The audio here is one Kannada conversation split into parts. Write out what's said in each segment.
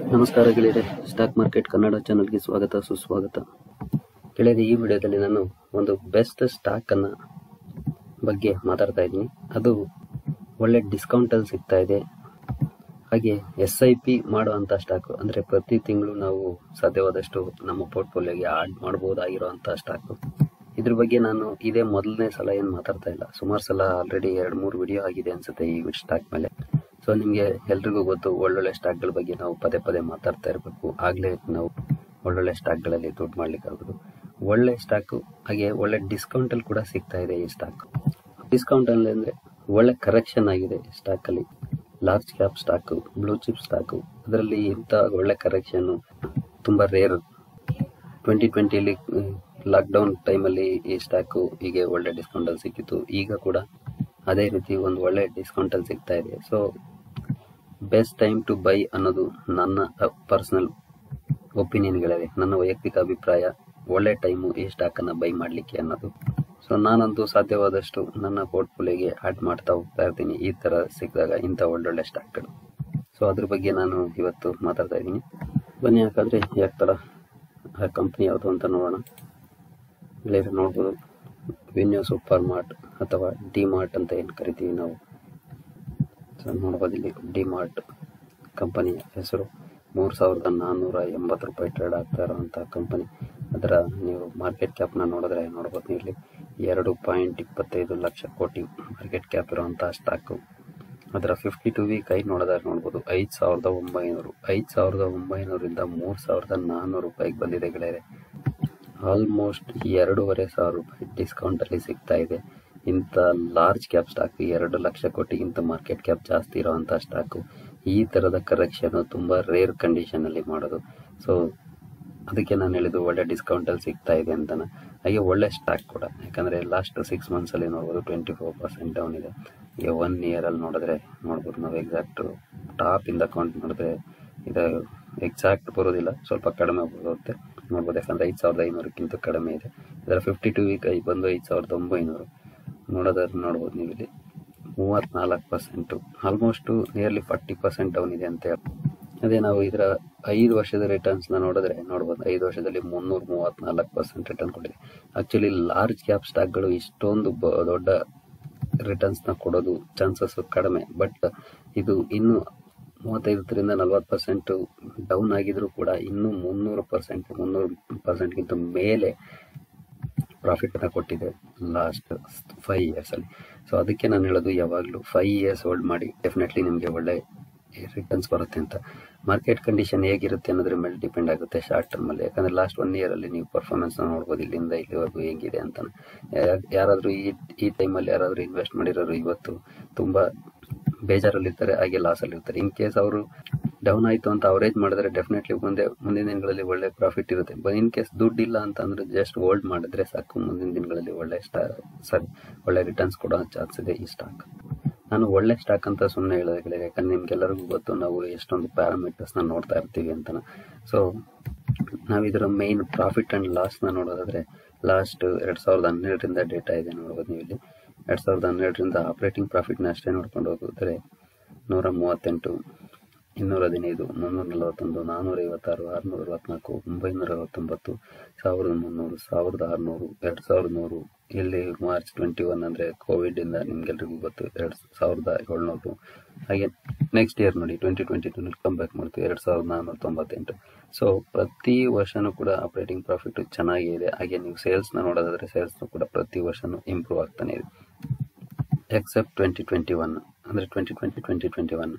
ನಮಸ್ಕಾರ ಗೆಳೆಯರೆ ಸ್ಟಾಕ್ ಮಾರ್ಕೆಟ್ ಕನ್ನಡ ಚಾನಲ್ಗೆ ಸ್ವಾಗತ ಸುಸ್ವಾಗತ ಗೆಳೆಯರೆ ಈ ವಿಡಿಯೋದಲ್ಲಿ ನಾನು ಒಂದು ಬೆಸ್ಟ್ ಸ್ಟಾಕ್ ಅನ್ನ ಬಗ್ಗೆ ಮಾತಾಡ್ತಾ ಇದ್ದೀನಿ ಅದು ಒಳ್ಳೆ ಡಿಸ್ಕೌಂಟ್ ಅಲ್ಲಿ ಸಿಗ್ತಾ ಇದೆ ಹಾಗೆ ಎಸ್ ಐ ಪಿ ಮಾಡುವಂತ ಸ್ಟಾಕ್ ಅಂದ್ರೆ ಪ್ರತಿ ತಿಂಗಳು ನಾವು ಸಾಧ್ಯವಾದಷ್ಟು ನಮ್ಮ ಪೋರ್ಟ್ಫೋಲಿಯೋಗೆ ಆಡ್ ಮಾಡಬಹುದಾಗಿರುವಂತ ಸ್ಟಾಕ್ ಇದ್ರ ಬಗ್ಗೆ ನಾನು ಇದೇ ಮೊದಲನೇ ಸಲ ಏನು ಮಾತಾಡ್ತಾ ಇಲ್ಲ ಸುಮಾರು ಸಲ ಆಲ್ರೆಡಿ ಎರಡು ಮೂರು ವಿಡಿಯೋ ಆಗಿದೆ ಅನ್ಸುತ್ತೆ ಈ ಸ್ಟಾಕ್ ಮೇಲೆ ಸೊ ನಿಮಗೆ ಎಲ್ರಿಗೂ ಗೊತ್ತು ಒಳ್ಳೊಳ್ಳೆ ಸ್ಟಾಕ್ಗಳ ಬಗ್ಗೆ ನಾವು ಪದೇ ಪದೇ ಮಾತಾಡ್ತಾ ಇರಬೇಕು ಆಗ್ಲೇ ನಾವು ಒಳ್ಳೊಳ್ಳೆ ಸ್ಟಾಕ್ಗಳಲ್ಲಿ ದುಡ್ಡು ಮಾಡ್ಲಿಕ್ಕೆ ಆಗೋದು ಒಳ್ಳೆ ಸ್ಟಾಕು ಹಾಗೆ ಒಳ್ಳೆ ಡಿಸ್ಕೌಂಟ್ ಅಲ್ಲಿ ಕೂಡ ಸಿಗ್ತಾ ಇದೆ ಈ ಸ್ಟಾಕ್ ಡಿಸ್ಕೌಂಟ್ ಅಲ್ಲಿ ಅಂದ್ರೆ ಒಳ್ಳೆ ಕರೆಕ್ಷನ್ ಆಗಿದೆ ಸ್ಟಾಕ್ ಅಲ್ಲಿ large cap stock blue chip stock ಅದರಲ್ಲಿ ಇಂಥ ಒಳ್ಳೆ ಕರೆಕ್ಷನ್ ತುಂಬಾ ರೇರ್ ಟ್ವೆಂಟಿ ಟ್ವೆಂಟಿಯಲ್ಲಿ ಲಾಕ್ಡೌನ್ ಟೈಮಲ್ಲಿ ಈ ಸ್ಟಾಕು ಹೀಗೆ ಒಳ್ಳೆ ಡಿಸ್ಕೌಂಟ್ ಅಲ್ಲಿ ಸಿಕ್ಕಿತ್ತು ಈಗ ಕೂಡ ಅದೇ ರೀತಿ ಒಂದು ಒಳ್ಳೆ ಡಿಸ್ಕೌಂಟ್ ಅಲ್ಲಿ ಸಿಗ್ತಾ ಇದೆ so best time to buy ಅನ್ನೋದು ನನ್ನ ಪರ್ಸನಲ್ ಒಪಿನಿಯನ್ಗಳಿವೆ ನನ್ನ ವೈಯಕ್ತಿಕ ಅಭಿಪ್ರಾಯ ಒಳ್ಳೆ ಟೈಮು ಈ ಸ್ಟಾಕ್ ಅನ್ನ ಬೈ ಮಾಡ್ಲಿಕ್ಕೆ ಅನ್ನೋದು ಸೊ ನಾನಂತೂ ಸಾಧ್ಯವಾದಷ್ಟು ನನ್ನ ಪೋರ್ಟ್ಫೋಲಿಯೋಗೆ ಆಡ್ ಮಾಡ್ತಾ ಹೋಗ್ತಾ ಇರ್ತೀನಿ ಈ ತರ ಸಿಕ್ಕಿದಾಗ ಇಂಥ ಒಳ್ಳೊಳ್ಳೆ ಸ್ಟಾಕ್ಗಳು ಸೊ ಅದ್ರ ಬಗ್ಗೆ ನಾನು ಇವತ್ತು ಮಾತಾಡ್ತಾ ಇದ್ದೀನಿ ಬನ್ನಿ ಯಾಕಂದ್ರೆ ಯಾಕೆ ತರ ಆ ಕಂಪ್ನಿ ಯಾವುದು ಅಂತ ನೋಡೋಣ ಗೆಳೆಯರು ನೋಡ್ಬೋದು ವಿನ್ಯೋ ಸೂಪರ್ ಮಾರ್ಟ್ ಅಥವಾ ಡಿ ಮಾರ್ಟ್ ಅಂತ ಏನು ಕರಿತೀವಿ ನಾವು ಸೊ ನೋಡ್ಬೋದು ಇಲ್ಲಿ ಡಿ ಮಾರ್ಟ್ ಕಂಪನಿಯ ಹೆಸರು ಮೂರು ಸಾವಿರದ ನಾನ್ನೂರ ಎಂಬತ್ತು ರೂಪಾಯಿ ಟ್ರೇಡ್ ಆಗ್ತಾ ಇರುವಂಥ ಕಂಪನಿ ಅದರ ನೀವು ಮಾರ್ಕೆಟ್ ಕ್ಯಾಪ್ನ ನೋಡಿದ್ರೆ ನೋಡ್ಬೋದು ನೀವು ಇಲ್ಲಿ ಎರಡು ಪಾಯಿಂಟ್ ಇಪ್ಪತ್ತೈದು ಲಕ್ಷ ಕೋಟಿ ಮಾರ್ಕೆಟ್ ಕ್ಯಾಪ್ ಇರುವಂಥ ಸ್ಟಾಕು ಅದರ ಫಿಫ್ಟಿ ಟು ವೀಕ್ ಐ ನೋಡಿದ್ರೆ ನೋಡ್ಬೋದು ಐದು ಸಾವಿರದ ಒಂಬೈನೂರು ಐದು ಸಾವಿರದ ಒಂಬೈನೂರಿಂದ ಮೂರು ಸಾವಿರದ ನಾನ್ನೂರು ರೂಪಾಯಿಗೆ ಬಂದಿದೆ ಗೆಳೆಯರೆ ಆಲ್ಮೋಸ್ಟ್ ಎರಡೂವರೆ ಸಾವಿರ ರೂಪಾಯಿ ಡಿಸ್ಕೌಂಟ್ ಅಲ್ಲಿ ಸಿಗ್ತಾ ಇದೆ ಇಂಥ ಲಾರ್ಜ್ ಕ್ಯಾಪ್ ಸ್ಟಾಕ್ ಎರಡು ಲಕ್ಷ ಕೋಟಿಗಿಂತ ಮಾರ್ಕೆಟ್ ಕ್ಯಾಪ್ ಜಾಸ್ತಿ ಇರುವಂತ ಸ್ಟಾಕ್ ಈ ತರದ ಕರೆಕ್ಷನ್ ತುಂಬಾ ರೇರ್ ಕಂಡೀಷನ್ ಅಲ್ಲಿ ಮಾಡೋದು ಸೊ ಅದಕ್ಕೆ ನಾನು ಹೇಳಿದ್ದು ಒಳ್ಳೆ ಡಿಸ್ಕೌಂಟ್ ಅಲ್ಲಿ ಸಿಗ್ತಾ ಇದೆ ಅಂತಾನೆ ಹಾಗೆ ಒಳ್ಳೆ ಸ್ಟಾಕ್ ಕೂಡ ಯಾಕಂದ್ರೆ ಲಾಸ್ಟ್ ಸಿಕ್ಸ್ ಮಂತ್ಸ್ ಅಲ್ಲಿ ನೋಡ್ಬೋದು ಟ್ವೆಂಟಿ ಫೋರ್ ಪರ್ಸೆಂಟ್ ಡೌನ್ ಇದೆ ಈಗ ಒನ್ ಇಯರ್ ಅಲ್ಲಿ ನೋಡಿದ್ರೆ ನೋಡ್ಬೋದು ನಾವು ಎಕ್ಸಾಕ್ಟ್ ಟಾಪ್ ಇಂದ ಕೌಂಟ್ ಮಾಡಿದ್ರೆ ಇದು ಎಕ್ಸಾಕ್ಟ್ ಬರೋದಿಲ್ಲ ಸ್ವಲ್ಪ ಕಡಿಮೆ ಬರುತ್ತೆ ನೋಡ್ಬೋದು ಯಾಕಂದ್ರೆ ಐದು ಸಾವಿರದ ಐನೂರಕ್ಕಿಂತ ಕಡಿಮೆ ಇದೆ ಇದರ ಫಿಫ್ಟಿ ಟು ವೀಕ್ ಐ ಬಂದು ಐದು ಸಾವಿರದ ಒಂಬೈನೂರು ನೋಡೋದಾದ್ರೆ ನೋಡ್ಬೋದು ನೀವು ಇಲ್ಲಿ ಮೂವತ್ನಾಲ್ಕು percent almost nearly forty percent down ಇದೆ ಅಂತ ಹೇಳಿ ಅದೇ ನಾವು ಇದರ ಐದು ವರ್ಷದ ರಿಟರ್ನ್ಸ್ ನ ನೋಡಿದ್ರೆ ನೋಡ್ಬೋದು ಐದು ವರ್ಷದಲ್ಲಿ ಮುನ್ನೂರ ಮೂವತ್ನಾಲ್ಕು ಪರ್ಸೆಂಟ್ ರಿಟರ್ನ್ ಕೊಟ್ಟಿದೆ ಆಕ್ಚುಲಿ ಲಾರ್ಜ್ ಕ್ಯಾಪ್ ಸ್ಟಾಕ್ಗಳು ಇಷ್ಟೊಂದು ಬ- ದೊಡ್ಡ ರಿಟರ್ನ್ಸ್ ನ ಕೊಡೋದು ಚಾನ್ಸಸ್ ಕಡಿಮೆ ಬಟ್ ಇದು ಇನ್ನು ಮೂವತ್ತೈದರಿಂದ ನಲವತ್ತು ಪರ್ಸೆಂಟ್ ಡೌನ್ ಆಗಿದ್ರು ಕೂಡ ಇನ್ನೂ ಮುನ್ನೂರು ಪರ್ಸೆಂಟ್ ಮುನ್ನೂರು ಪರ್ಸೆಂಟ್ಗಿಂತ ಮೇಲೆ ಪ್ರಾಫಿಟ್ ಅನ್ನ ಕೊಟ್ಟಿದೆ ಲಾಸ್ಟ್ ಫೈವ್ ಇಯರ್ಸ್ ಅಲ್ಲಿ ಸೊ ಅದಕ್ಕೆ ನಾನು ಹೇಳೋದು ಯಾವಾಗಲೂ ಫೈವ್ ಇಯರ್ಸ್ ಹೋಲ್ಡ್ ಮಾಡಿ ಡೆಫಿನೆಟ್ಲಿ ನಿಮಗೆ ಒಳ್ಳೆ ರಿಟರ್ನ್ಸ್ ಬರುತ್ತೆ ಅಂತ ಮಾರ್ಕೆಟ್ ಕಂಡೀಷನ್ ಹೇಗಿರುತ್ತೆ ಅನ್ನೋದ್ರ ಮೇಲೆ ಡಿಪೆಂಡ್ ಆಗುತ್ತೆ ಶಾರ್ಟ್ ಟರ್ಮ್ ಅಲ್ಲಿ ಯಾಕಂದ್ರೆ ಲಾಸ್ಟ್ ಒನ್ ಇಯರ್ ಅಲ್ಲಿ ನೀವು ಪರ್ಫಾರ್ಮೆನ್ಸ್ ನೋಡ್ಬೋದು ಇಲ್ಲಿಂದ ಇಲ್ಲಿವರೆಗೂ ಹೆಂಗಿದೆ ಅಂತ ಯಾರಾದ್ರೂ ಈ ಈ ಟೈಮಲ್ಲಿ ಯಾರಾದ್ರೂ ಇನ್ವೆಸ್ಟ್ ಮಾಡಿರೋರು ಇವತ್ತು ತುಂಬಾ ಬೇಜಾರಲ್ಲಿರ್ತಾರೆ ಹಾಗೆ ಲಾಸ್ ಅಲ್ಲಿ ಇರ್ತಾರೆ ಇನ್ ಕೇಸ್ ಅವರು ಡೌನ್ ಆಯ್ತು ಅಂತ ಅವರೇಜ್ ಮಾಡಿದ್ರೆ ಡೆಫಿನೆಟ್ಲಿ ಮುಂದೆ ಮುಂದಿನ ದಿನಗಳಲ್ಲಿ ಒಳ್ಳೆ ಪ್ರಾಫಿಟ್ ಇರುತ್ತೆ ಬಟ್ ಇನ್ ಕೇಸ್ ದುಡ್ಡು ಇಲ್ಲ ಅಂತ ಅಂದ್ರೆ ಜಸ್ಟ್ ಹೋಲ್ಡ್ ಮಾಡಿದ್ರೆ ಸಾಕು ಮುಂದಿನ ದಿನಗಳಲ್ಲಿ ಒಳ್ಳೆ ಸ್ಟಾ ಸರಿ ಒಳ್ಳೆ ರಿಟರ್ನ್ಸ್ ಕೊಡೋ ಚಾನ್ಸ್ ಇದೆ ಈ ಸ್ಟಾಕ್ ನಾನು ಒಳ್ಳೆ ಸ್ಟಾಕ್ ಅಂತ ಸುಮ್ಮನೆ ಹೇಳೋದಿಲ್ಲ ಯಾಕಂದ್ರೆ ನಿಮ್ಗೆಲ್ಲರಿಗೂ ಗೊತ್ತು ನಾವು ಎಷ್ಟೊಂದು ಪ್ಯಾರಾಮೀಟರ್ಸ್ ನ ನೋಡ್ತಾ ಇರ್ತೀವಿ ಅಂತ ಸೊ ನಾವು ಇದರ ಮೈನ್ ಪ್ರಾಫಿಟ್ ಅಂಡ್ ಲಾಸ್ ನ ನೋಡೋದಾದ್ರೆ ಲಾಸ್ಟ್ ಎರಡ್ ಸಾವಿರದ ಹನ್ನೆರಡರಿಂದ ಡೇಟಾ ಇದೆ ನೋಡ್ಬೋದು ನೀವು ಇಲ್ಲಿ ಎರಡ್ ಸಾವಿರದ ಹನ್ನೆರಡರಿಂದ ಆಪರೇಟಿಂಗ್ ಪ್ರಾಫಿಟ್ ನ ಅಷ್ಟೇ ನೋಡ್ಕೊಂಡು ಹೋಗಿದ್ರೆ ನೂರ ಮೂವತ್ತೆಂಟು ಇನ್ನೂರ ಹದಿನೈದು ಮುನ್ನೂರ ನಲವತ್ತೊಂದು ನಾನ್ನೂರ ಐವತ್ತಾರು ಆರುನೂರ ಅರವತ್ನಾಲ್ಕು ಒಂಬೈನೂರ ಅರವತ್ತೊಂಬತ್ತು ಸಾವಿರದ ಮುನ್ನೂರು ಸಾವಿರದ ಆರುನೂರು ಎರಡು ಸಾವಿರದ ನೂರು ಇಲ್ಲಿ ಮಾರ್ಚ್ ಟ್ವೆಂಟಿ ಒನ್ ಅಂದರೆ ಕೋವಿಡ್ ಇಂದ ನಿಮ್ಗೆಲ್ರಿಗೂ ಗೊತ್ತು ಎರಡು ಸಾವಿರದ ಏಳ್ನೂರು ಹಾಗೆ ನೆಕ್ಸ್ಟ್ ಇಯರ್ ನೋಡಿ twenty twenty two come back ಮಾಡ್ತೀವಿ ಎರಡು ಸಾವಿರದ ನಾನ್ನೂರ ತೊಂಬತ್ತೆಂಟು ಸೊ ಪ್ರತಿ ವರ್ಷನೂ ಕೂಡ ಆಪರೇಟಿಂಗ್ ಪ್ರಾಫಿಟ್ ಚೆನ್ನಾಗೇ ಇದೆ ಹಾಗೆ ನೀವು ಸೇಲ್ಸ್ನ ನೋಡೋದಾದ್ರೆ ಸೇಲ್ಸ್ನ ಕೂಡ ಪ್ರತಿ ವರ್ಷನೂ ಇಂಪ್ರೂವ್ ಆಗ್ತಾನೆ ಇದೆ ಎಕ್ಸೆಪ್ಟ್ ಟ್ವೆಂಟಿ ಟ್ವೆಂಟಿ ಒನ್ ಅಂದರೆ twenty twenty twenty twenty one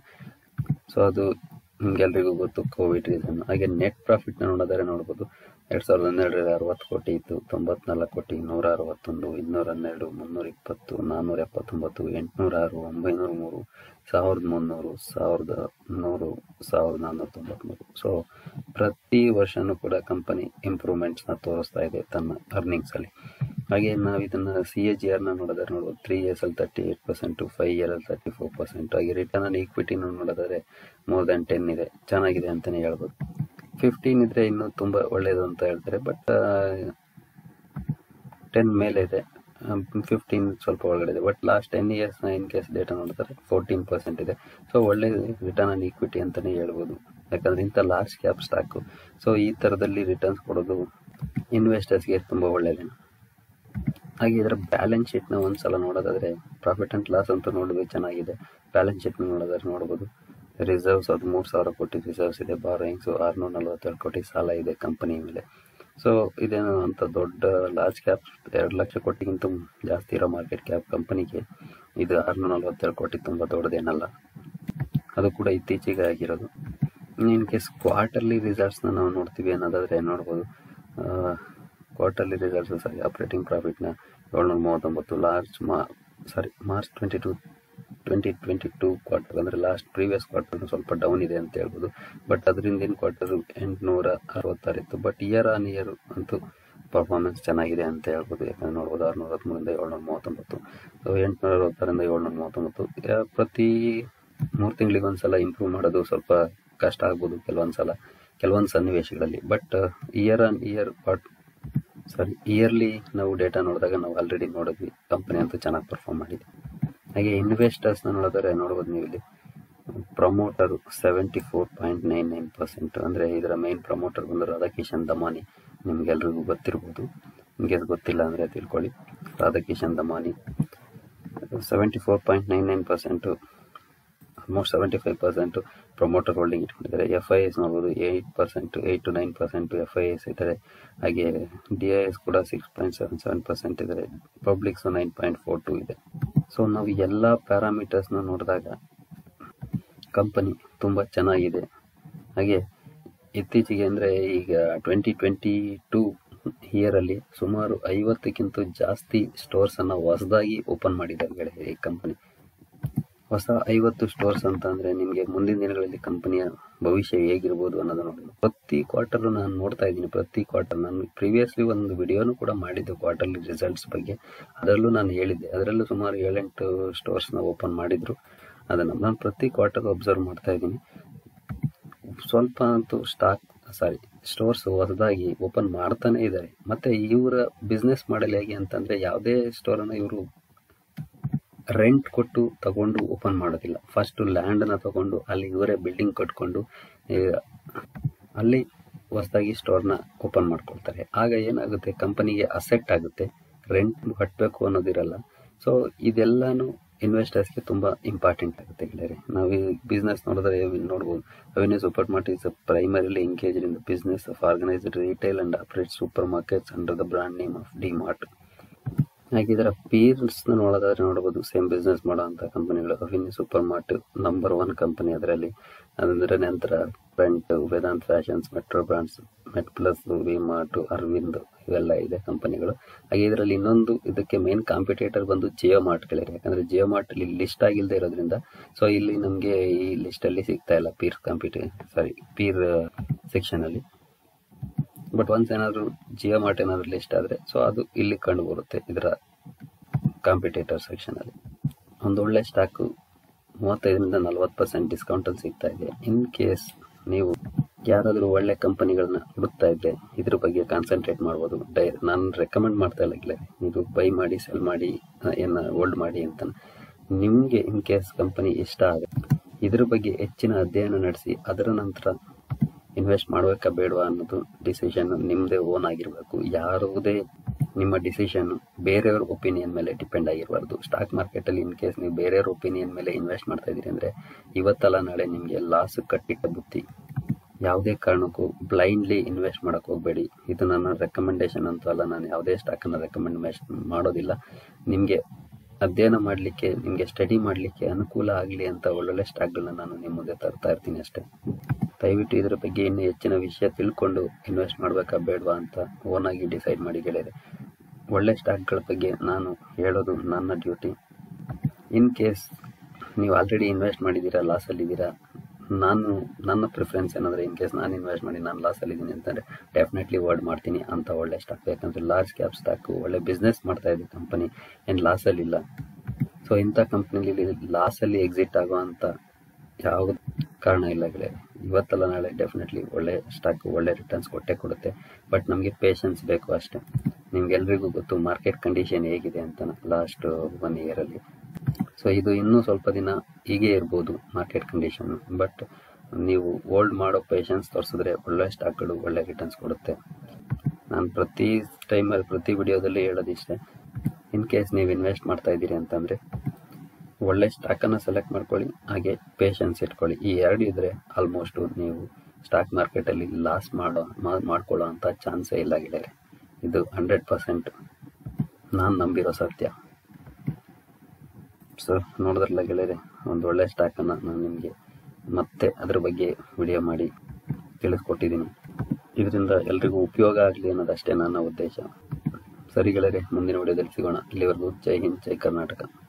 so ಅದು ನಿಮ್ಗೆಲ್ರಿಗೂ ಗೊತ್ತು ಕೋವಿಡ್ ರೀಸನ್ ಹಾಗೆ ನೆಟ್ ಪ್ರಾಫಿಟ್ ನ ನೋಡಿದರೆ ನೋಡ್ಬೋದು ಎರಡ್ ಸಾವಿರದ ಹನ್ನೆರಡರಲ್ಲಿ ಅರವತ್ತು ಕೋಟಿ ಇತ್ತು ತೊಂಬತ್ನಾಲ್ಕು ಕೋಟಿ ನೂರ ಅರವತ್ತೊಂದು ಇನ್ನೂರ ಹನ್ನೆರಡು ಮುನ್ನೂರ ಇಪ್ಪತ್ತು ನಾನ್ನೂರ ಎಪ್ಪತ್ತೊಂಬತ್ತು ಎಂಟುನೂರ ಆರು ಒಂಬೈನೂರ ಮೂರು ಸಾವಿರದ ಮುನ್ನೂರು ಸಾವಿರದ ನೂರು ಸಾವಿರದ ನಾನ್ನೂರ ತೊಂಬತ್ಮೂರು ಸೊ ಪ್ರತಿ ವರ್ಷನೂ ಕೂಡ ಕಂಪನಿ ಇಂಪ್ರೂವ್ಮೆಂಟ್ಸ್ ನ ತೋರಿಸ್ತಾ ಇದೆ ತನ್ನ ಅರ್ನಿಂಗ್ಸ್ ಅಲ್ಲಿ ಹಾಗೆ ನಾವು ಇದನ್ನ ಸಿ ಎ ಜಿ ಆರ್ ನ ನೋಡಿದ್ರೆ ನೋಡ್ಬೋದು ತ್ರೀ ಇಯರ್ಸ್ ಅಲ್ಲಿ thirty eight percent five year ಅಲ್ಲಿ ತರ್ಟಿ ಫೋರ್ ಪರ್ಸೆಂಟ್ ಹಾಗೆ ರಿಟರ್ನ್ ಆನ್ ಈಕ್ವಿಟಿನ ನೋಡಿದ್ರೆ ಮೋರ್ ದನ್ ಟೆನ್ ಇದೆ ಚೆನ್ನಾಗಿದೆ ಅಂತಾನೆ ಹೇಳ್ಬೋದು ಫಿಫ್ಟೀನ್ ಇದ್ರೆ ಇನ್ನೂ ತುಂಬಾ ಒಳ್ಳೇದು ಅಂತ ಹೇಳ್ತಾರೆ ಬಟ್ ಟೆನ್ ಮೇಲೆ ಇದೆ ಫಿಫ್ಟೀನ್ ಸ್ವಲ್ಪ ಒಳಗಡೆ ಇದೆ ಬಟ್ ಲಾಸ್ಟ್ ಟೆನ್ ಇಯರ್ಸ್ನ ಇನ್ ಕೇಸ್ ಡೇಟಾ ನೋಡಿದ್ರೆ ಫೋರ್ಟೀನ್ ಪರ್ಸೆಂಟ್ ಇದೆ ಸೊ ಒಳ್ಳೆ ರಿಟರ್ನ್ ಆನ್ ಈಕ್ವಿಟಿ ಅಂತಲೇ ಹೇಳ್ಬೋದು ಯಾಕಂದರೆ ಇಂಥ ಲಾರ್ಜ್ ಕ್ಯಾಪ್ ಸ್ಟಾಕು ಸೊ ಈ ಥರದಲ್ಲಿ ರಿಟರ್ನ್ಸ್ ಕೊಡೋದು ಇನ್ವೆಸ್ಟರ್ಸ್ಗೆ ತುಂಬ ಒಳ್ಳೆಯದೇ ಹಾಗೆ ಇದರ ಬ್ಯಾಲೆನ್ಸ್ ಶೀಟ್ನ ಒಂದ್ಸಲ ನೋಡೋದಾದ್ರೆ ಪ್ರಾಫಿಟ್ ಆ್ಯಂಡ್ ಲಾಸ್ ಅಂತ ನೋಡೋದು ಚೆನ್ನಾಗಿದೆ ಬ್ಯಾಲೆನ್ಸ್ ಶೀಟ್ನ ನೋಡೋದಾದ್ರೆ ನೋಡ್ಬೋದು ರಿಸರ್ವ್ಸ್ ಅದು ಮೂರು ಸಾವಿರ ಕೋಟಿ ರಿಸರ್ವ್ಸ್ ಇದೆ ಬಾರೋಯಿಂಗ್ಸು ಆರುನೂರ ನಲವತ್ತೆರಡು ಕೋಟಿ ಸಾಲ ಇದೆ ಕಂಪನಿ ಮೇಲೆ ಸೊ ಇದೇನು ಅಂತ ದೊಡ್ಡ ಲಾರ್ಜ್ ಕ್ಯಾಪ್ ಎರಡು ಲಕ್ಷ ಕೋಟಿಗಿಂತ ಜಾಸ್ತಿ ಇರೋ ಮಾರ್ಕೆಟ್ ಕ್ಯಾಪ್ ಕಂಪನಿಗೆ ಇದು ಆರುನೂರ ನಲವತ್ತೆರಡು ಕೋಟಿ ತುಂಬ ದೊಡ್ಡದೇನಲ್ಲ ಅದು ಕೂಡ ಇತ್ತೀಚೆಗೆ ಆಗಿರೋದು ಇನ್ ಕೇಸ್ ಕ್ವಾರ್ಟರ್ಲಿ ರಿಸಲ್ಟ್ಸ್ನ ನಾವು ನೋಡ್ತೀವಿ ಅನ್ನೋದಾದರೆ ನೋಡ್ಬೋದು ಕ್ವಾರ್ಟರ್ಲಿ ರಿಸಲ್ಟ್ಸ್ ಸಾರಿ ಆಪ್ರೇಟಿಂಗ್ ಪ್ರಾಫಿಟ್ನ ಏಳ್ನೂರ ಮೂವತ್ತೊಂಬತ್ತು ಲಾರ್ಜ್ ಮಾ sorry March twenty two twenty twenty two quarter ಅಂದರೆ ಲಾಸ್ಟ್ ಪ್ರೀವಿಯಸ್ ಕ್ವಾರ್ಟರ್ ಸ್ವಲ್ಪ ಡೌನ್ ಇದೆ ಅಂತ ಹೇಳ್ಬೋದು ಬಟ್ ಅದರಿಂದ ಕ್ವಾರ್ಟರ್ ಎಂಟುನೂರ ಅರವತ್ತಾರು ಇತ್ತು ಬಟ್ ಇಯರ್ ಆನ್ ಇಯರ್ ಅಂತೂ ಪರ್ಫಾರ್ಮೆನ್ಸ್ ಚೆನ್ನಾಗಿದೆ ಅಂತ ಹೇಳ್ಬೋದು ಯಾಕಂದ್ರೆ ನೋಡ್ಬೋದು ಆರುನೂರ ಹದಿಮೂರಿಂದ ಏಳ್ನೂರ ಮೂವತ್ತೊಂಬತ್ತು ಸೊ ಎಂಟುನೂರ ಅರವತ್ತಾರಿಂದ ಏಳ್ನೂರ ಮೂವತ್ತೊಂಬತ್ತು ಯಾ- ಪ್ರತಿ ಮೂರು ತಿಂಗಳಿಗೆ ಒಂದ್ಸಲ ಇಂಪ್ರೂವ್ ಮಾಡೋದು ಸ್ವಲ್ಪ ಕಷ್ಟ ಆಗ್ಬೋದು ಕೆಲವೊಂದು ಸಲ ಕೆಲವೊಂದು ಸನ್ನಿವೇಶಗಳಲ್ಲಿ but year on year part sorry yearly ನಾವು ಡೇಟಾ ನೋಡಿದಾಗ ನಾವು ಆಲ್ರೆಡಿ ನೋಡಿದ್ವಿ ಕಂಪನಿ ಅಂತೂ ಚೆನ್ನಾಗಿ ಪರ್ಫಾರ್ಮ್ ಮಾಡಿದೆ ಹಾಗೆ ಇನ್ವೆಸ್ಟರ್ಸ್ನ ನೋಡಿದ್ರೆ ನೋಡ್ಬೋದು ನೀವು ಇಲ್ಲಿ promoter seventy four point nine nine percent ಅಂದರೆ ಇದರ ಮೇನ್ ಪ್ರಮೋಟರ್ ಬಂದು ರಾಧಾಕಿಶನ್ ದಮಾನಿ ನಿಮ್ಗೆಲ್ರಿಗೂ ಗೊತ್ತಿರ್ಬೋದು ನಿಮಗೆ ಅದು ಗೊತ್ತಿಲ್ಲ ಅಂದರೆ ತಿಳ್ಕೊಳ್ಳಿ Radhakishan Damani seventy four point nine nine percent almost seventy five percent promoter holding ಇಟ್ಕೊಂಡಿದ್ದಾರೆ ಎಫ್ ಐ ಎಸ್ ನೋಡ್ಬೋದು eight percent eight to nine percent F I S ಇದ್ದಾರೆ ಹಾಗೆ ಡಿ ಐ ಎಸ್ ಕೂಡ six point seven seven percent ಇದ್ದಾರೆ publics nine point four two ಇದೆ ಸೊ ನಾವು ಎಲ್ಲ ಪ್ಯಾರಾಮೀಟರ್ಸ್ನ ನೋಡಿದಾಗ ಕಂಪನಿ ತುಂಬ ಚೆನ್ನಾಗಿದೆ ಹಾಗೆ ಇತ್ತೀಚೆಗೆ ಅಂದರೆ ಈಗ ಟ್ವೆಂಟಿ ಟ್ವೆಂಟಿ ಟೂ ಇಯರಲ್ಲಿ ಸುಮಾರು ಐವತ್ತಕ್ಕಿಂತ ಜಾಸ್ತಿ ಸ್ಟೋರ್ಸನ್ನು ಹೊಸದಾಗಿ ಓಪನ್ ಮಾಡಿದ್ದಾರೆ ಗೆಳೆಯರೆ ಈ ಕಂಪನಿ ಹೊಸ ಐವತ್ತು ಸ್ಟೋರ್ಸ್ ಅಂತ ಅಂದ್ರೆ ನಿಮಗೆ ಮುಂದಿನ ದಿನಗಳಲ್ಲಿ ಕಂಪನಿಯ ಭವಿಷ್ಯ ಹೇಗಿರ್ಬೋದು ಅನ್ನೋದನ್ನ ನೋಡೋಣ ಪ್ರತಿ ಕ್ವಾರ್ಟರ್ ನಾನು ನೋಡ್ತಾ ಇದ್ದೀನಿ ಪ್ರತಿ ಕ್ವಾರ್ಟರ್ ನಾನು ಪ್ರೀವಿಯಸ್ಲಿ ಒಂದು ವಿಡಿಯೋನು ಕೂಡ ಮಾಡಿದ್ದೆ ಕ್ವಾರ್ಟರ್ಲಿ ರಿಸಲ್ಟ್ಸ್ ಬಗ್ಗೆ ಅದರಲ್ಲೂ ನಾನು ಹೇಳಿದ್ದೆ ಅದರಲ್ಲೂ ಸುಮಾರು ಏಳೆಂಟು ಸ್ಟೋರ್ಸ್ನ ಓಪನ್ ಮಾಡಿದ್ರು ಅದನ್ನು ನಾನು ಪ್ರತಿ ಕ್ವಾರ್ಟರ್ ಅಬ್ಸರ್ವ್ ಮಾಡ್ತಾ ಇದ್ದೀನಿ ಸ್ವಲ್ಪ ಅಂತೂ ಸ್ಟಾಕ್ ಸಾರಿ ಸ್ಟೋರ್ಸ್ ಹೊಸದಾಗಿ ಓಪನ್ ಮಾಡ್ತಾನೆ ಇದ್ದಾರೆ ಮತ್ತೆ ಇವರ ಬಿಸ್ನೆಸ್ ಮಾಡಲ್ ಹೇಗೆ ಅಂತಂದ್ರೆ ಯಾವುದೇ ಸ್ಟೋರನ್ನು ಇವರು ರೆಂಟ್ ಕೊಟ್ಟು ತಗೊಂಡು ಓಪನ್ ಮಾಡೋದಿಲ್ಲ ಫಸ್ಟ್ ಲ್ಯಾಂಡನ್ನ ತಗೊಂಡು ಅಲ್ಲಿ ಇವರೇ ಬಿಲ್ಡಿಂಗ್ ಕಟ್ಕೊಂಡು ಈ, ಅಲ್ಲಿ ಹೊಸದಾಗಿ ಸ್ಟೋರ್ನ ಓಪನ್ ಮಾಡ್ಕೊಳ್ತಾರೆ ಆಗ ಏನಾಗುತ್ತೆ ಕಂಪನಿಗೆ ಅಸೆಟ್ ಆಗುತ್ತೆ ರೆಂಟ್ ಕಟ್ಟಬೇಕು ಅನ್ನೋದಿರಲ್ಲ ಸೊ ಇದೆಲ್ಲಾನು ಇನ್ವೆಸ್ಟರ್ಸ್ಗೆ ತುಂಬ ಇಂಪಾರ್ಟೆಂಟ್ ಆಗುತ್ತೆ ಗೆಳೆಯರೆ ನಾವು ಈ ಬಿಸ್ನೆಸ್ ನೋಡಿದ್ರೆ ನೋಡ್ಬೋದು Avenue Super Mart is primarily engage in the business of organised retail and operate supermarkets under the brand name of D Mart ಹಾಗೆ ಇದರ ಪೀರ್ಸ್ನ ನೋಡೋದಾದ್ರೆ ನೋಡಬಹುದು ಸೇಮ್ ಬಿಸ್ನೆಸ್ ಮಾಡುವಂಥ ಕಂಪನಿಗಳು Avenue Super Mart number one company ಅದರಲ್ಲಿ ಅದಂದ್ರೆ ನಂತರ ಫ್ರಂಟ್ ವೇದಾಂತ್ ಫ್ಯಾಷನ್ಸ್ ಮೆಟ್ರೋ ಬ್ರಾಂಡ್ಸ್ ಮೆಟ್ ಪ್ಲಸ್ ವಿ ಮಾರ್ಟ್ ಅರವಿಂದ್ ಇವೆಲ್ಲ ಇದೆ ಕಂಪನಿಗಳು ಹಾಗೆ ಇದರಲ್ಲಿ ಇನ್ನೊಂದು ಇದಕ್ಕೆ ಮೇನ್ ಕಾಂಪಿಟೇಟರ್ ಬಂದು ಜಿಯೋ ಮಾರ್ಟ್ಗಳಿದೆ ಯಾಕಂದ್ರೆ ಜಿಯೋ ಮಾರ್ಟ್ ಅಲ್ಲಿ ಲಿಸ್ಟ್ ಆಗಿಲ್ಲದೆ ಇರೋದ್ರಿಂದ ಸೊ ಇಲ್ಲಿ ನಮಗೆ ಈ ಲಿಸ್ಟ್ ಅಲ್ಲಿ ಸಿಗ್ತಾ ಇಲ್ಲ peer compete sorry peer section ಅಲ್ಲಿ ಬಟ್ ಒನ್ಸ್ ಏನಾದ್ರು ಜಿಯೋ ಮಾರ್ಟ್ ಏನಾದ್ರು ಲಿಸ್ಟ್ ಆದ್ರೆ ಸೊ ಅದು ಇಲ್ಲಿ ಕಂಡು ಬರುತ್ತೆ ಇದರ ಕಾಂಪಿಟೇಟರ್ ಸೆಕ್ಷನ್ ಅಲ್ಲಿ ಒಂದು ಒಳ್ಳೆ ಸ್ಟಾಕು ಮೂವತ್ತೈದರಿಂದ ನಲವತ್ತು ಪರ್ಸೆಂಟ್ ಡಿಸ್ಕೌಂಟ್ ಅಲ್ಲಿ ಸಿಗ್ತಾ ಇದೆ ಇನ್ ಕೇಸ್ ನೀವು ಯಾರಾದರೂ ಒಳ್ಳೆ ಕಂಪನಿಗಳನ್ನ ಹುಡುಕ್ತಾ ಇದ್ರೆ ಇದ್ರ ಬಗ್ಗೆ ಕಾನ್ಸಂಟ್ರೇಟ್ ಮಾಡ್ಬೋದು ಡೈ ನಾನು ರೆಕಮೆಂಡ್ ಮಾಡ್ತಾ ಇಲ್ಲ ಇಲ್ಲ ಇದು ಬೈ ಮಾಡಿ ಸೆಲ್ ಮಾಡಿ ಏನು ಹೋಲ್ಡ್ ಮಾಡಿ ಅಂತ ನಿಮಗೆ ಇನ್ ಕೇಸ್ ಕಂಪನಿ ಇಷ್ಟ ಆಗುತ್ತೆ ಇದ್ರ ಬಗ್ಗೆ ಹೆಚ್ಚಿನ ಅಧ್ಯಯನ ನಡೆಸಿ ಅದರ ನಂತರ ಇನ್ವೆಸ್ಟ್ ಮಾಡಬೇಕಾ ಬೇಡವಾ ಅನ್ನೋದು ಡಿಸಿಷನ್ ನಿಮ್ಮದೇ ಓನ್ ಆಗಿರಬೇಕು ಯಾವುದೇ ನಿಮ್ಮ ಡಿಸಿಷನ್ ಬೇರೆಯವ್ರ ಒಪಿನಿಯನ್ ಮೇಲೆ ಡಿಪೆಂಡ್ ಆಗಿರಬಾರ್ದು ಸ್ಟಾಕ್ ಮಾರ್ಕೆಟಲ್ಲಿ ಇನ್ ಕೇಸ್ ನೀವು ಬೇರೆಯವ್ರ ಒಪಿನಿಯನ್ ಮೇಲೆ ಇನ್ವೆಸ್ಟ್ ಮಾಡ್ತಾ ಇದ್ದೀರಿ ಅಂದರೆ ಇವತ್ತಲ್ಲ ನಾಳೆ ನಿಮಗೆ ಲಾಸ್ ಕಟ್ಟಿಟ್ಟ ಬುತ್ತಿ ಯಾವುದೇ ಕಾರಣಕ್ಕೂ ಬ್ಲೈಂಡ್ಲಿ ಇನ್ವೆಸ್ಟ್ ಮಾಡಕ್ಕೆ ಹೋಗಬೇಡಿ ಇದು ನನ್ನ ರೆಕಮೆಂಡೇಶನ್ ಅಂತೂ ಅಲ್ಲ ನಾನು ಯಾವುದೇ ಸ್ಟಾಕನ್ನು ರೆಕಮೆಂಡ್ ಮಾಡೋದಿಲ್ಲ ನಿಮಗೆ ಅಧ್ಯಯನ ಮಾಡಲಿಕ್ಕೆ ನಿಮಗೆ ಸ್ಟಡಿ ಮಾಡಲಿಕ್ಕೆ ಅನುಕೂಲ ಆಗಲಿ ಅಂತ ಒಳ್ಳೊಳ್ಳೆ ಸ್ಟಾಕ್ಗಳನ್ನ ನಾನು ನಿಮ್ಮ ಮುಂದೆ ತರ್ತಾ ಇರ್ತೀನಿ ಅಷ್ಟೇ ದಯವಿಟ್ಟು ಇದರ ಬಗ್ಗೆ ಇನ್ನೂ ಹೆಚ್ಚಿನ ವಿಷಯ ತಿಳ್ಕೊಂಡು ಇನ್ವೆಸ್ಟ್ ಮಾಡಬೇಕಾ ಬೇಡವಾ ಅಂತ ಓನಾಗಿ ಡಿಸೈಡ್ ಮಾಡಿ ಗೆಳೆಯರೆ ಒಳ್ಳೆ ಸ್ಟಾಕ್ಗಳ ಬಗ್ಗೆ ನಾನು ಹೇಳೋದು ನನ್ನ ಡ್ಯೂಟಿ ಇನ್ ಕೇಸ್ ನೀವು ಆಲ್ರೆಡಿ ಇನ್ವೆಸ್ಟ್ ಮಾಡಿದ್ದೀರಾ ಲಾಸಲ್ಲಿದ್ದೀರಾ ನಾನು ನನ್ನ ಪ್ರಿಫರೆನ್ಸ್ ಏನಂದರೆ ಇನ್ ಕೇಸ್ ನಾನು ಇನ್ವೆಸ್ಟ್ ಮಾಡಿ ನಾನು ಲಾಸಲ್ಲಿದ್ದೀನಿ ಅಂತಂದರೆ ಡೆಫಿನೆಟ್ಲಿ ವರ್ಡ್ ಮಾಡ್ತೀನಿ ಅಂತ ಒಳ್ಳೆ ಸ್ಟಾಕ್ ಯಾಕಂದರೆ ಲಾರ್ಜ್ ಕ್ಯಾಪ್ ಸ್ಟಾಕು ಒಳ್ಳೆ ಬಿಸ್ನೆಸ್ ಮಾಡ್ತಾ ಇದೆ ಕಂಪನಿ ಏನು ಲಾಸಲ್ಲಿಲ್ಲ ಸೊ ಇಂಥ ಕಂಪ್ನಿಲಿ ಲಾಸಲ್ಲಿ ಎಕ್ಸಿಟ್ ಆಗೋ ಅಂತ ಯಾವ ಕಾರಣ ಇಲ್ಲ ಗೆಳೆಯರೆ ಇವತ್ತಲ್ಲ ನಾಳೆ ಡೆಫಿನೆಟ್ಲಿ ಒಳ್ಳೆ ಸ್ಟಾಕ್ ಒಳ್ಳೆ ರಿಟರ್ನ್ಸ್ ಕೊಟ್ಟೆ ಕೊಡುತ್ತೆ ಬಟ್ ನಮಗೆ ಪೇಷನ್ಸ್ ಬೇಕು ಅಷ್ಟೇ ನಿಮ್ಗೆಲ್ರಿಗೂ ಗೊತ್ತು ಮಾರ್ಕೆಟ್ ಕಂಡೀಷನ್ ಹೇಗಿದೆ ಅಂತ ಲಾಸ್ಟ್ ಒನ್ ಇಯರಲ್ಲಿ ಸೊ ಇದು ಇನ್ನೂ ಸ್ವಲ್ಪ ದಿನ ಹೀಗೆ ಇರ್ಬೋದು ಮಾರ್ಕೆಟ್ ಕಂಡೀಷನ್ ಬಟ್ ನೀವು ಹೋಲ್ಡ್ ಮಾಡೋ ಪೇಷನ್ಸ್ ತೋರಿಸಿದ್ರೆ ಒಳ್ಳೆ ಸ್ಟಾಕ್ಗಳು ಒಳ್ಳೆ ರಿಟರ್ನ್ಸ್ ಕೊಡುತ್ತೆ ನಾನು ಪ್ರತಿ ಟೈಮಲ್ಲಿ ಪ್ರತಿ ವಿಡಿಯೋದಲ್ಲಿ ಹೇಳೋದಿಷ್ಟೇ ಇನ್ ಕೇಸ್ ನೀವು ಇನ್ವೆಸ್ಟ್ ಮಾಡ್ತಾ ಇದ್ದೀರಿ ಅಂತಂದರೆ ಒಳ್ಳೆ ಸ್ಟಾಕನ್ನು ಸೆಲೆಕ್ಟ್ ಮಾಡ್ಕೊಳ್ಳಿ ಹಾಗೆ ಪೇಷನ್ಸ್ ಇಟ್ಕೊಳ್ಳಿ ಈ ಎರಡು ಇದ್ದರೆ ಆಲ್ಮೋಸ್ಟು ನೀವು ಸ್ಟಾಕ್ ಮಾರ್ಕೆಟಲ್ಲಿ ಲಾಸ್ ಮಾಡೋ ಮಾ- ಮಾಡ್ಕೊಳ್ಳೋ ಅಂಥ ಚಾನ್ಸೇ ಇಲ್ಲ ಗೆಳೆಯರೆ ಇದು ಹಂಡ್ರೆಡ್ ಪರ್ಸೆಂಟ್ ನಾನು ನಂಬಿರೋ ಸತ್ಯ ಸೊ ನೋಡಿದ್ರಲ್ಲ ಗೆಳೆಯರೆ ಒಂದು ಒಳ್ಳೆ ಸ್ಟಾಕನ್ನು ನಾನು ನಿಮಗೆ ಮತ್ತೆ ಅದ್ರ ಬಗ್ಗೆ ವಿಡಿಯೋ ಮಾಡಿ ತಿಳಿಸ್ಕೊಟ್ಟಿದ್ದೀನಿ ಇದರಿಂದ ಎಲ್ರಿಗೂ ಉಪಯೋಗ ಆಗಲಿ ಅನ್ನೋದಷ್ಟೇ ನನ್ನ ಉದ್ದೇಶ ಸರಿ ಗೆಳೆಯರೆ ಮುಂದಿನ ವಿಡಿಯೋದಲ್ಲಿ ಸಿಗೋಣ ಇಲ್ಲಿವರೆಗೂ ಜೈ ಹಿಂದ್ ಜೈ ಕರ್ನಾಟಕ